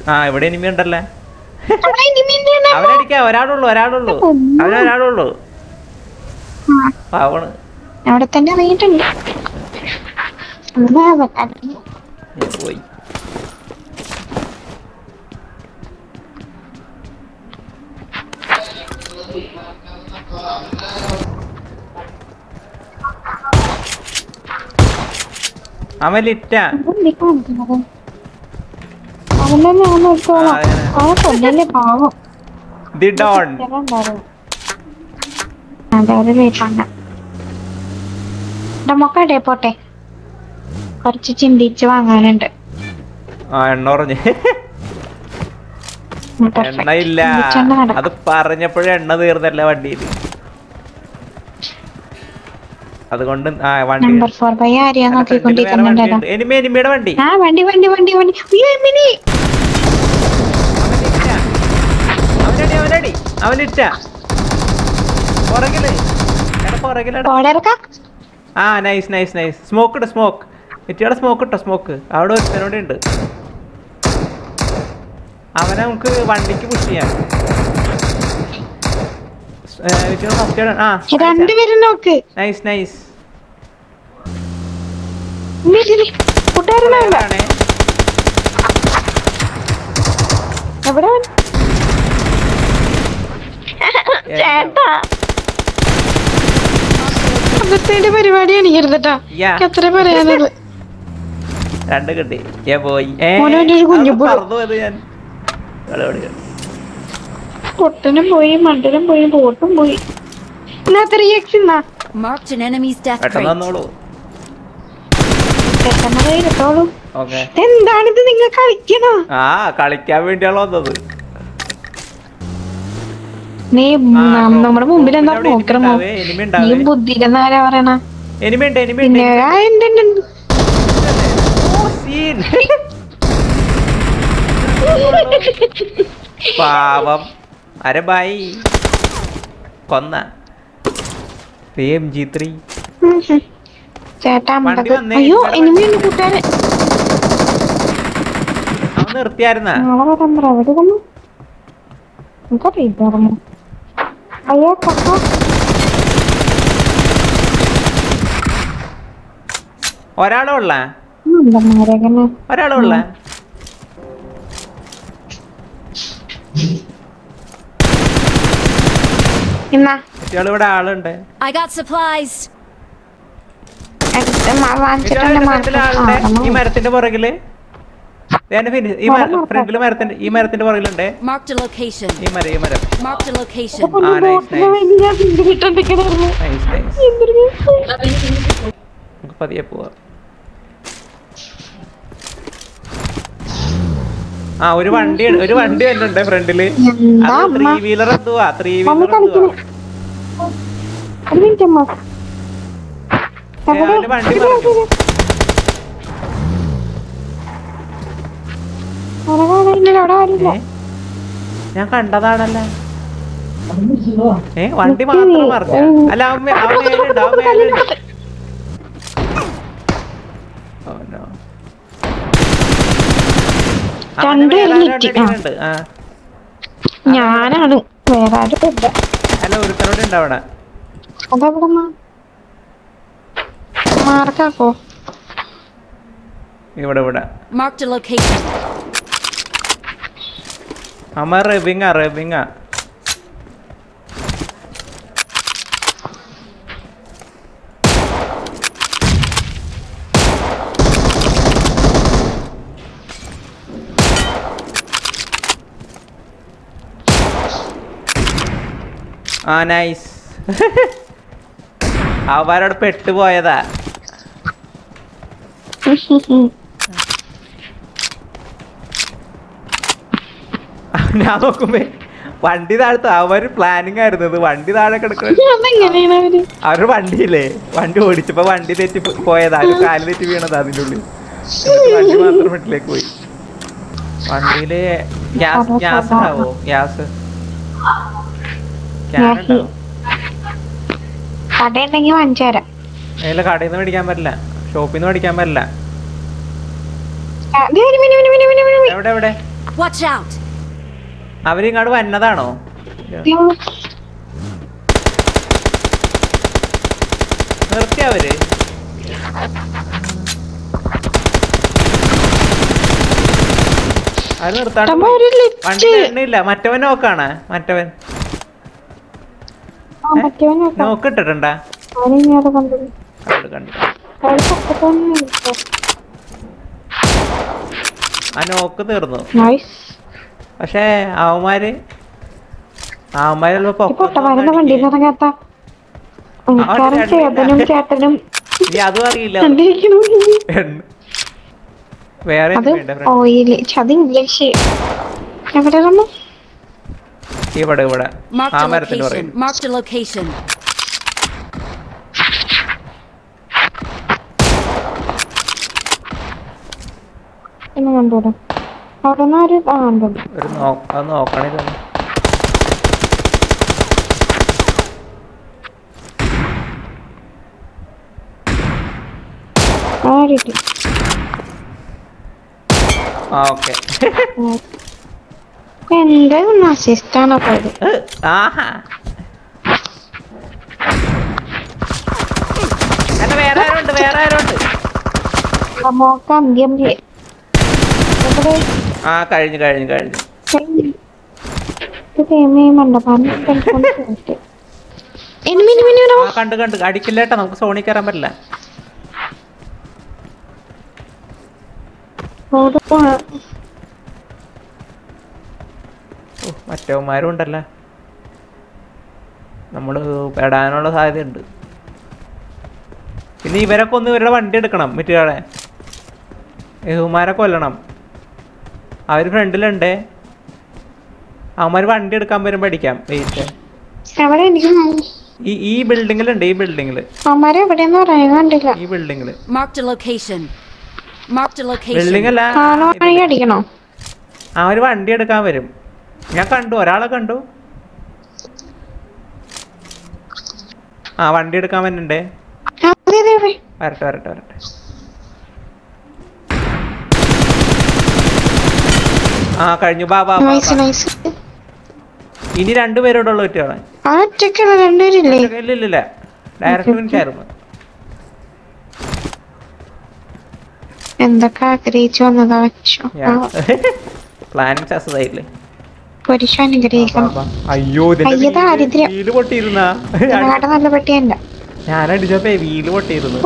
ആ ഇവിടെ ഇനിമി ഉണ്ടല്ലേ അവിടെ ഇനിമിയുണ്ട്. അവനടിക്കാ ഒരാളുള്ളൂ ഒരാളുള്ളൂ അവനൊരാളുള്ളൂ ആ, പാവണ് അവിടെ തന്നെ ഇറങ്ങിയിട്ടുണ്ട് അതാ അവൻ. അത് ഞാൻ പോയി അവൻ ലിറ്റാ അവൻ കാണിക്കുന്നത് അവൻ തന്നെ ഞാൻ നോക്കിക്കോളാം ആ, അങ്ങനെ. അവൻ കൊല്ലല്ലേ പാവം ദി ഡോൺ ഉണ്ടായിരുന്നു അതെ ഒരു വീട്ടുണ്ട് മൊക്കട്ടെ പോട്ടെ കുറച്ച് ചിന്തിച്ച് വാങ്ങാനുണ്ട് ആ എണ്ണ പറഞ്ഞ് ഉം, perfect. എണ്ണയില്ല ചിന്തിച്ചോണ്ട് നടക്കാം. അത് പറഞ്ഞപ്പോഴും എണ്ണ തീർന്നല്ല വണ്ടിയിൽ അതുകൊണ്ട് ആ വണ്ടി നമ്പർ ഫോർ ബൈ ആരെയാ നോക്കിക്കൊണ്ടിരിക്കുന്നുണ്ടല്ലോ എനിമി എനിമിയുടെ വണ്ടി ആ വണ്ടി വണ്ടി വണ്ടി വണ്ടി അയ്യോ എമ്മിനി അവനില്ല. അവനടി അവനടി അവനിറ്റ പുറകില് എടാ പുറകിലെടാ ഓടിറക്കാം ആ നൈസ് നൈസ് നൈസ് സ്മോക്ക് ഇട്ട് സ്മോക്ക് ഇറ്റിയുടെ സ്മോക്ക് ഇട്ടോ സ്മോക്ക് അവിടെ ഒരുത്തനോടെ ഉണ്ട് അവനെ നമുക്ക് വണ്ടിക്ക് പുഷ് ചെയ്യാം ഫസ്റ്റ് ആ രണ്ടുപേരും നോക്ക് നൈസ് നൈസ് കൂട്ടുകാരനാണ് എവിടെ അവൻ? ചേട്ടാ അകത്തേന്റെ പരിപാടിയാണ് ഇരുന്നിട്ടാ യാ എത്ര പറയാനുള്ളത് രണ്ട് കിട്ടി ഞാൻ പോയി ഏ, മോനെ അവൻ്റെ ഒരു കുഞ്ഞു അത് പുഴു. പറന്നു പോയത് ഞാൻ കളി കളി കളി. പൊട്ടനും പോയി മണ്ടനും പോയി ബോട്ടും പോയി എന്നാ ത്രീ എക്സ് എന്നാ Marked an enemy's death പെട്ടെന്ന് crate. വന്നോളൂ പെട്ടെന്ന് പോയി എടുത്തോളൂ ഓക്കെ എന്താണിത് നിങ്ങൾ കളിക്കണോ ആ കളിക്കാൻ വേണ്ടിയാണ് വന്നത് നീ ആ, നം- നമ്മുടെ മുമ്പിൽ എന്താ അവിടെ enemy നോക്കണമോ ഉണ്ടാവേ, enemy നീ ഉണ്ടാവേ. ബുദ്ധിയിലെന്ന് ആരാ പറയണ എനിമിയുണ്ട് എനിമിയുണ്ട് പിന്നെ ആ, ഉണ്ട്, ഉണ്ട്, ഉണ്ട്. സീൻ പാവം അരെ ബായി കൊന്ന എം ജി ത്രീ ഉം, ഉം. ചേട്ടാ വണ്ടി അമ്പത് വന്നേ, അയ്യോ ഇവിടെ എനിമിയുണ്ട് കൂട്ടുകാരൻ അവൻ നിർത്തിയായിരുന്ന നാളെ വരാൻ പറ എവിടെ വന്നു എനിക്കറിയില്ലായിരുന്നു അയ്യോ കക്ക ഒരാളെ ഉള്ള മന്ദന്മാരങ്ങനെ ഒരാളെ ഉള്ള എന്നാ കുട്ടികൾ ഇവിടെ ആളുണ്ട് I got supplies. എടുത്ത് മ- വാങ്ങിച്ചിട്ടുണ്ട് കുട്ടികളുടെ മാർക്ക് ഫ്രണ്ടിൽ ആളുണ്ട് ഈ ആ, മരത്തിന്റെ പുറകില് ഞാൻ ഫിനി ഈ മരം ഫ്രണ്ടില് മരത്തിന്റെ ഈ മരത്തിന്റെ പുറകിലുണ്ട് Marked a location. ഈ മരം ഈ മരം Marked a location. ഇപ്പൊ ആ, nice, ബോട്ടിന് nice. വേണ്ടി ഞാൻ പിന്തുടർന്നിരിക്കണായിരുന്നു. നൈസ് നൈസ് എന്തൊരു രസം. നമുക്ക് പതിയെ പോവാം ആ ഒരു വണ്ടി ഒരു വണ്ടി വരുന്നുണ്ട് ഫ്രണ്ടില് എന്താ അത് ത്രീ അമ്മ വീലർ എന്തുവാ ത്രീ മമ്മി വീലർ എന്തുവാ കളിക്കണേ ഒരു മിനിറ്റ് അമ്മ എവിടെ? അവന് വണ്ടി ഇത് മറിഞ്ഞു. ഇത്. അവനെ കാണാനില്ല, അവിടെ ആരുമില്ല. ഏ? ഞാൻ കണ്ടതാണല്ല ഏ വണ്ടി നിക്ക് മാത്രം നീ. മറിഞ്ഞ ഉം. അല്ല അവൻ മേ- അവൻ മേലുണ്ട് അവൻ മേലുണ്ട് Oh, no. അവന്റെ രണ്ടുപേരും മേലെ നിക്ക്. ആരോ അടിക്കുന്നുണ്ട്. ആ ഞാനാണ് വേറെ ആരും ഇല്ല അല്ല ഒരുത്തനോട് ഉണ്ട് അവിടെ അതെവിടെ മാർക്കാക്കോ ഇവിടെ ഇവിടെ Marked a location. അമ്മ റബിങ്ങ റബിങ്ങ ആ നൈസ് അവരോട് പെട്ടുപോയതാ ഞാൻ നോക്കുമ്പോ വണ്ടി താഴ്ത്ത അവര് പ്ലാനിങ് ആയിരുന്നു ഇത് വണ്ടി താഴെ കിടക്കണ അതെങ്ങനെയാണ് അവര് അവര് വണ്ടിയില്ലേ വണ്ടി ഓടിച്ചപ്പോ വണ്ടി തെറ്റി പോ- പോയതാ ഒരു കാല് തെറ്റി വീണതാ അതിന്റെ ഉള്ളിൽ എന്നിട്ട് വണ്ടി മാത്രം വീട്ടിലേക്ക് പോയി വണ്ടിയില് ഗ്യാസ് ഗ്യാസ് ഉണ്ടാവോ ഗ്യാസ് ക്യാൻ ഉണ്ടാവും കടയുണ്ടെങ്കിൽ വാങ്ങിച്ചു തരാം അതിലെ കടയിൽ നിന്ന് മേടിക്കാൻ പറ്റില്ല ഷോപ്പിൽ നിന്ന് മേടിക്കാൻ പറ്റില്ല ആ, ദേ വരും, വരും, വരും, വരും, വരും, വരും. എവിടെ എവിടെ Watch out! അവരിങ്ങോട്ട് വന്നതാണോ നിർത്തി അവര് അത് നിർത്താണ്ട് നമ്മ പോയി. ഒരു ലിഫ്റ്റ് വണ്ടി എണ്ണില്ല മറ്റവൻ നോക്കാണ് മറ്റവൻ ആ മറ്റവൻ നോക്കാം നോക്കിട്ടിട്ടുണ്ടാ അവനെ ഇങ്ങോട്ട് കണ്ടു കണ്ടു കണ്ടു അയാൾ പക്കത്തന്നെ ഇരിക്കും. ആ നോക്ക് തീർന്നു നൈസ് പക്ഷേ അവന്മാര് അവന്മാര് ചിലപ്പോ ഈ പൊട്ടന്മാരുന്ന വണ്ടിയിൽ നിന്ന് ഇറങ്ങാത്ത കാരണം ചേട്ടനും ചേട്ടനും നീ അതും അറിയില്ല കണ്ടിരിക്കണു എന്ന്. വേറെ അത് എന്ത് വേണ്ട friend? ഓയില് അത് ഇംഗ്ലീഷ് എവിടെ നമ്മ ഇവിടെ ഇവിടെ Marked ആ a മരത്തിന് location. പറയും Marked a location. എന്ന് കണ്ടൂടെ അവിടെ നിന്ന് ഒരു ആ കണ്ടു ഒരു നോ അത് നോക്കണില്ല ആ കിട്ടി ആ ഓക്കെ എന്റെ ഒന്ന് അസിസ്റ്റാണ് പോയത് ആഹാ അല്ല വേറെ ആരുണ്ട് വേറെ ആരുണ്ട് മോക്ക് അന്ത്യം ചെയ്യ- എവിടെ ആ കഴിഞ്ഞു കഴിഞ്ഞു കഴിഞ്ഞു ഇത് തേമേ മണ്ടപ്പാന്ന് ടെലിഫോൺ ചെയ്തിട്ട് ഇനി മിനി മിനി ആ കണ്ട് കണ്ട് അടിക്കില്ലേട്ടാ നമുക്ക് സോണി കയറാൻ പറ്റില്ല റോഡ് പോണ ഓ, മറ്റവന്മാരും ഉണ്ടല്ലോ നമ്മള് പെടാനുള്ള സാധ്യതയുണ്ട് പിന്നെ ഇവരൊക്കെ ഒന്ന് ഇവരുടെ വണ്ടി എടുക്കണം മറ്റുകളെ യഹുമാരെ കൊല്ലണം അവര് ഫ്രണ്ടിലുണ്ടേ അവന്മാർ വണ്ടി എടുക്കാൻ വരുമ്പോ അടിക്കാം വെയിറ്റ് അവിടെ എനിക്ക് ഈ ഈ ബിൽഡിങ്ങിലുണ്ട് ഈ ബിൽഡിങ്ങില് അമ്മമാരെ എവിടെയെന്ന് പറയാൻ കണ്ടില്ല ഈ ബിൽഡിങ്ങില് Marked a location. Marked a location. Building അല്ല കാണുവാണെങ്കിൽ അടിക്കണോ അവര് വണ്ടി എടുക്കാൻ വരും ഞാൻ കണ്ടു ഒരാളെ കണ്ടു ആ വണ്ടി എടുക്കാൻ വരുന്നുണ്ടേ ആ, അതെ അതെ അതെ വരട്ടെ വരട്ടെ വരട്ടെ ആ കഴിഞ്ഞു ബാ ബാ ബാ, നൈസ് ബാ. നൈസ് ഇനി രണ്ടുപേരോടെ ഉള്ളു പറ്റിയാണ് ആ ഒറ്റയ്ക്കുള്ള രണ്ടുപേരില്ലേ ഇല്ല ഇല്ല ഇല്ല ഡയറക്റ്റ് വിളിച്ചായിരുന്നു എന്തൊക്കെ ആഗ്രഹിച്ചു വന്നതാ വെച്ചു പ്ലാനിങ് സക്സസ് പുരുഷ അനുഗ്രഹിക്കണം അയ്യോ അയ്യോ, ദാരിദ്ര്യം. വീല് പൊട്ടിയിരുന്ന ഇതിനെക്കാട്ടും നല്ല പെട്ടിയല്ല ഞാൻ അടിച്ചപ്പോ വീല് പൊട്ടിയിരുന്നു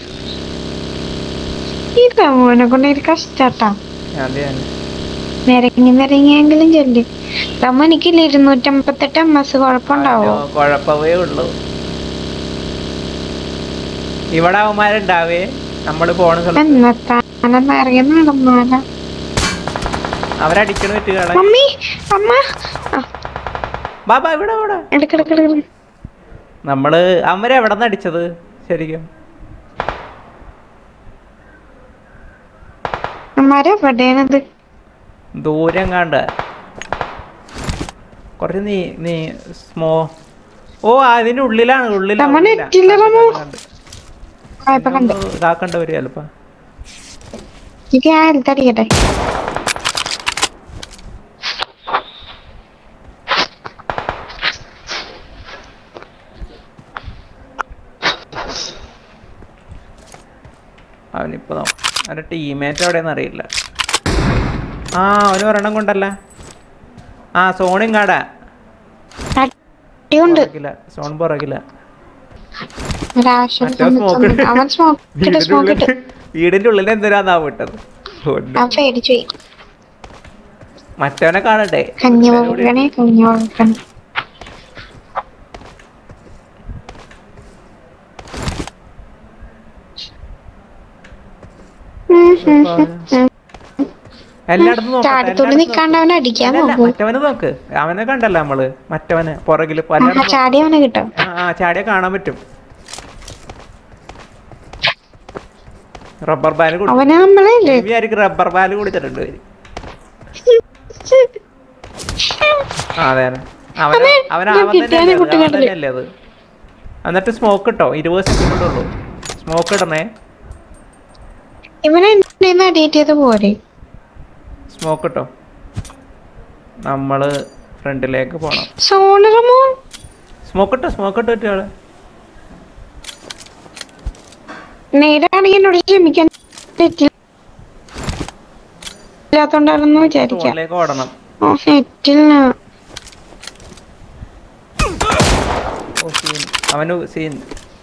ഈ തമോനെ കൊണ്ട് ഒരു കഷ്ടാട്ടാ ഞാൻ ഞാൻ നിരങ്ങി നിരങ്ങിയെങ്കിലും ചൊല്ലി തമ്മ എനിക്കില്ല ഇരുന്നൂറ്റമ്പത്തെട്ട് എം എസ് കുഴപ്പമുണ്ടാവോ അയ്യോ, കുഴപ്പമേ ഉള്ളൂ ഇവിടെ അവന്മാരുണ്ടാവേ നമ്മള് പോണ സ്ഥലത്ത് എന്നത്താനെന്ന് ഇറങ്ങി നടന്നാല അവരടിക്കണ പറ്റുകളെ മമ്മി അമ്മ ആ, ബാബാ ഇവിടെ ഇവിടെ എടുക്കെടുക്കെടുക്ക് നമ്മള് അവരെ എവിടെ നിന്ന് അടിച്ചത് ശരിക്കും അമ്മാരെ എവിടെയാണിത് ദൂരം കണ്ട കുറച്ച് നീ നീ സ്മോ ഓ അതിന്റെ ഉള്ളിലാണ് ഉള്ളിലാണ് നമ്മൾ ഉള്ളിലാ. നെറ്റില്ല നമ്മ. കണ്ട്. ആ ഇപ്പൊ കണ്ട് ഒന്ന് ഇതാക്കണ്ട വരും ചിലപ്പോ എനിക്ക് ഞാൻ എടുത്തടിക്കട്ടെ അവനിപ്പോ നോ- അവന്റെ ടീമേറ്റ് എവിടെയെന്ന് അറിയില്ല ആ അവന് ഒരെണ്ണം കൊണ്ടല്ല ആ സോണും കാടാ അടിയുണ്ട് പുറകില സോൺ പുറകില ഒരാവശ്യം മറ്റേ smoke ഇട്ട്. അവൻ സ്മോക്ക് ഇട്ട് വീടിന്റെ സ്മോക്ക് ഉള്ളിൽ ഇട്ട് വീടിന്റെ ഉള്ളിൽ എന്തിനാന്നാ വിട്ടത് ഒന്ന്. അവൻ പേടിച്ചു പോയി മറ്റവനെ കാണട്ടെ കഞ്ഞി വളർക്കണേ കഞ്ഞി വളർക്കണേ ഉം, ഉം, ഉം, ഉം. എല്ലായിടത്തും നോക്കട്ടെ, ചാടത്തുള്ളി എല്ലായിടത്തും നിക്കാണ്ട് അവൻ അടിക്കാൻ അല്ലല്ല, നോക്കൂ മറ്റവനെ നോക്ക് അവനെ കണ്ടല്ല നമ്മള് മറ്റവന് പുറകില് ആ പലയിടത്തും ചാടി അവനെ കിട്ടും ആ ആ ചാടിയ കാണാൻ പറ്റും റബ്ബർ ബാല് കുടി അവനെ നമ്മളെ ആയിരിക്കും റബ്ബർ ബാല് കുടിച്ചിട്ടുണ്ട് ഇവര്. ആ, അതെ അതെ അവന് അതെ, അവൻ ഞാൻ അവൻ കിട്ടിയാനെ തന്നെയല്ലേ അത്, അവൻ കുട്ടികളില്. തന്നെയല്ലേ അത് എന്നിട്ട് സ്മോക്ക് ഇട്ടോ ഇരുപത് സെക്കൻഡ് ഉള്ളൂ സ്മോക്ക് ഇടണേ ഇവനെ അടിയേറ്റ് ചെയ്ത് പോരെ സ്മോക്ക് ഇട്ടോ നമ്മള് ഫ്രണ്ടിലേക്ക് പോണം സോണറമോ സ്മോക്ക് ഇട്ടോ സ്മോക്ക് ഇട്ടോ ഒറ്റയാള് നേരാണെങ്കിൽ എന്നോട് ക്ഷമിക്കാൻ നെറ്റിൽ ഇല്ലാത്തോണ്ടാണെന്ന് വിചാരിക്കാം സോണിലേക്ക് ഓടണം ഓ നെറ്റിൽ ഓ സീൻ അവന് സീൻ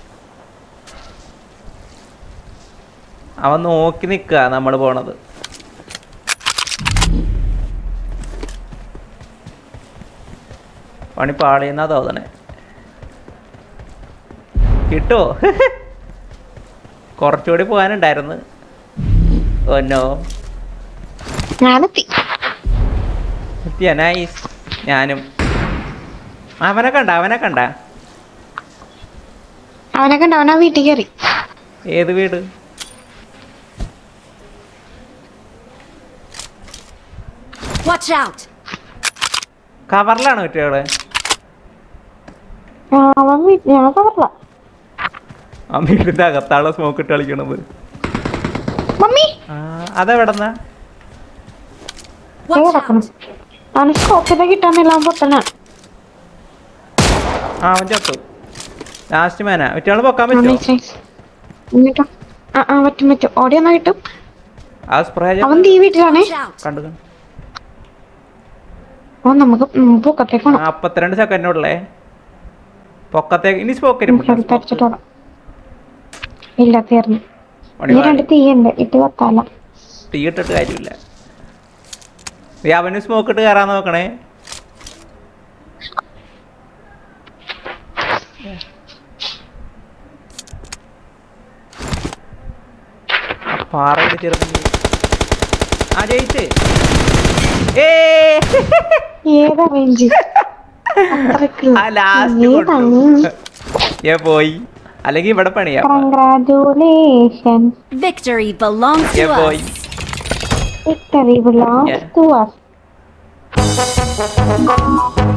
അവൻ നോക്കി നിക്കുക നമ്മൾ പോണത് പണി പാളിയെന്നാ തോന്നണേ കിട്ടോ കുറച്ചുകൂടി പോകാനുണ്ടായിരുന്നു ഒന്നോ ഞാനെത്തി എത്തിയ നൈസ് ഞാനും അവനെ കണ്ട അവനെ കണ്ട അവനെ കണ്ട അവനാ വീട്ടിൽ കയറി ഏത് വീട് Watch out! കവറിലാണ് കുട്ടികളെ ആ, അവൻ വീട്ടിൽ ഞാൻ കവറില്ല ആ വീടിന്റെ അകത്താളെ സ്മോക്ക് ഇട്ട് കളിക്കണത് മമ്മി ആ അതെവിടെന്നാ Watch കിടക്കണം out! അവന് സ്കോപ്പിനെ കിട്ടാന്നില്ല അവൻ പൊട്ടനാ ആ അവൻ ചത്തു ലാസ്റ്റ് മാനാ മറ്റേ പൊക്കാൻ ആ, പറ്റുമോ nice, nice. എന്നിട്ടോ ആ ആ പറ്റും പറ്റും ഓടി വന്നാ കിട്ടും ആ സ്പ്രേ അവൻ തീ വീട്ടിലാണേ Watch out! കണ്ടു കണ്ടു. ഓ നമുക്ക് ഉം, പൊക്കത്തേക്ക് പോണം നാപ്പത്തിരണ്ട് സെക്കൻഡുള്ളേ പൊക്കത്തേക്ക് ഇനി സ്പോക്ക് ഹെൽത്ത് അടിച്ചിട്ടോളാം ഇല്ല തീർന്നു പണി ഈ രണ്ട് തീയുണ്ട് ഇട്ട് കത്താല തീ ഇട്ടിട്ട് കാര്യമില്ല നീ അവന് സ്മോക്ക് ഇട്ട് കയറാൻ നോക്കണേ ആ പാറ ഇടിച്ചിരുന്നു ആ ജയിച്ച് ഏ ഏതാ റേഞ്ച് അത്രക്ക് ആ ലാസ്റ്റ് കൊണ്ടു ഏ പോയി അല്ലെങ്കിൽ ഇവിടെ പണിയാ congratulation Victory belongs Yeah, to boy. us. Victory belongs Yeah. To us